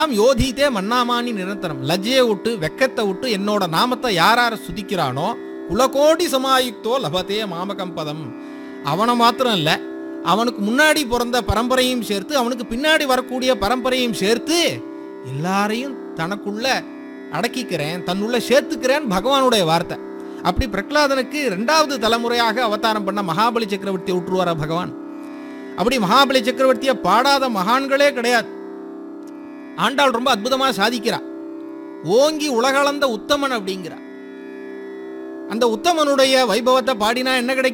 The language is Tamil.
நாம் யோதித்தே மன்னாமானி நிரந்தரம் லஜ்ஜையை விட்டு வெக்கத்தை விட்டு என்னோட நாமத்தை யார் யார் சுதிக்கிறானோ குலகோடி சமாயுக்தோ லபத்தே மாமகம் பதம் அவனை மாத்திரம் இல்ல அவனுக்கு முன்னாடி பிறந்த பரம்பரையும் சேர்த்து அவனுக்கு பின்னாடி வரக்கூடிய பரம்பரையும் சேர்த்து எல்லாரையும் தனக்குள்ள அடக்கிக்கிறேன் தன்னுள்ள சேர்த்துக்கிறேன் பகவானுடைய வார்த்தை அப்படி பிரகலாதனுக்கு ரெண்டாவது தலைமுறையாக அவதாரம் பண்ண மகாபலி சக்கரவர்த்தியை விட்டுருவாரா பகவான் அப்படி மகாபலி சக்கரவர்த்தியை பாடாத மகான்களே கிடையாது ஆண்டாள் ரொம்ப அற்புதமா சாதிக்கிறா ஓங்கி உலகளந்த உத்தமன் அப்படிங்கிறா அந்த உத்தமனுடைய வைபவத்தை பாடினா என்ன கிடைக்கும்